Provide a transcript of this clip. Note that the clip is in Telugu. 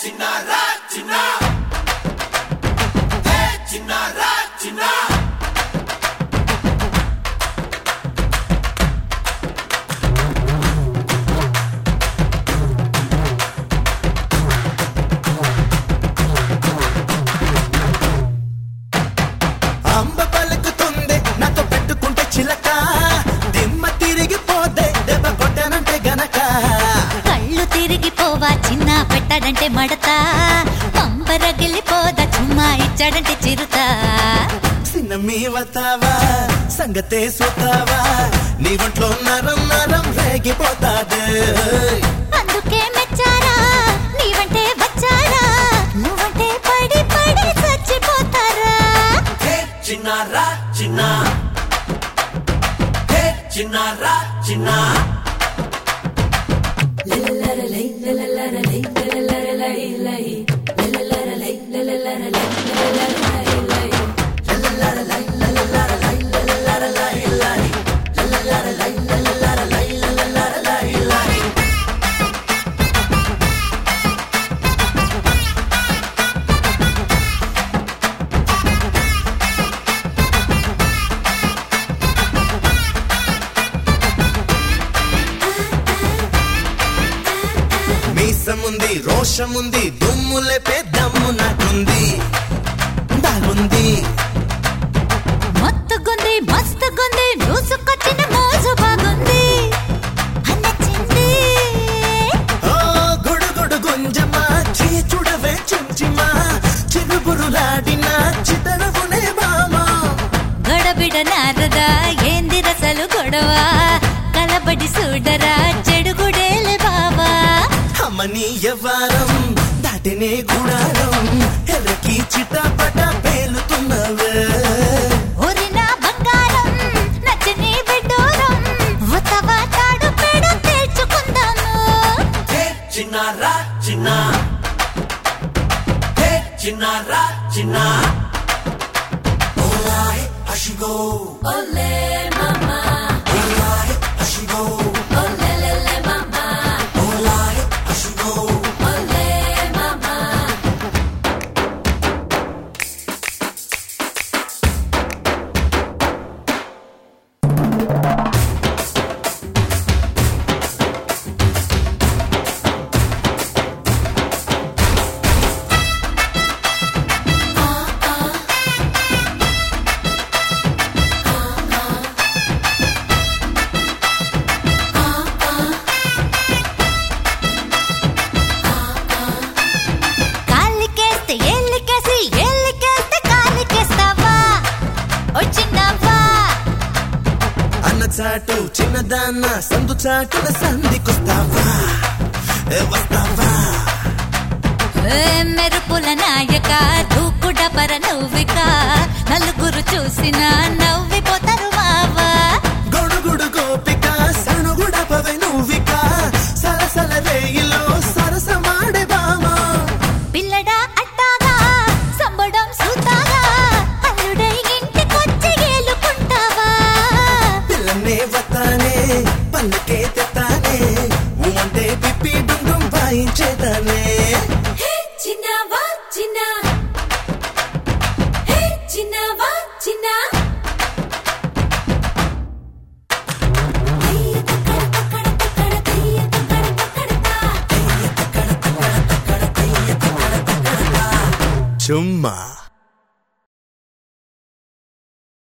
చిన్నారా చిన్న హే చిన్నారా చిన్న అంబ పలుకుతుంది నాతో పెట్టుకుంటే చిలక దిమ్మ తిరిగిపోతే దెబ్బ కొట్టానంటే గనక కళ్ళు తిరిగిపోవా చిన్న పెట్టాడంటే మడత పంపరగిలిపోదా చుమ్మా ఇచ్చాడంటే చిరుత చిన్న మీ వతావా సంగతే సుతావా నీ ఒంట్లో నరం నరం రేగిపోతాదే అందుకే మెచ్చారా నీవంటే వచ్చారా నువ్వంటే పడి పడి చచ్చిపోతారా హే చిన్నారా చిన్న హే చిన్నారా చిన్న మీసముంది రోషముంది దుమ్ములే దమ్ము నాకుంది దాగుంది మత్తుగుంది మస్తుగుంది మూసుకొచ్చిన మోజు బాగుంది అన్నచింది ఓ గుడుగుడు గుంజమా చేయి చూడవే చించిమా చిరుబురులాడిన చితరవునే బామా గడబిడ నారదా ఏంది రసలు గొడవ కలబడి చూడరా చెడుగుడేలే బావా అమ్మని ఎవ్వారం దాటినే గుడారం ఎర్రకి చిటపట పేలుతున్నవే ఊరిన బంగారం నచ్చని బిడ్డూరం ఉతవా తాడు పెడు తేల్చుకుందాము హే చిన్నారా చిన్న హే చిన్నారా చిన్న ఓలాయ్ అషిగో ఓలే మామా ఓలాయ్ అషిగో ఓలే మామా ఓలాయ్ అషిగో ఓలే మామా కాలికేస్తే ఏళ్ళకేసి ఏళ్ళకేస్తే కాలికేస్తావా వచ్చినావా అన్న చాటు చిన్నదాన్న సందు చాటున సంధికొస్తావా ఏ వస్తావా ఏ మెరుపుల నాయక దూకుడ పర నవ్విక నలుగురు చూసిన నవ్విపోతారు మావా గొడుగుడు గోపిక సణుగుడ పవె నువ్విక సరసల రేయిలో సరసమాడే బామా పిల్లడా అట్టాగా సంబడం సూతాగా అల్లుడై ఇంటికొచ్చి ఏలుకుంటావా పిల్లనే వతానే పల్లకే తెతానే ఊమంటే పిప్పి డుండుం వాయించేదానే హే చిన్నవా చిన్న హే చిన్నవా చిన్న చుమ్మా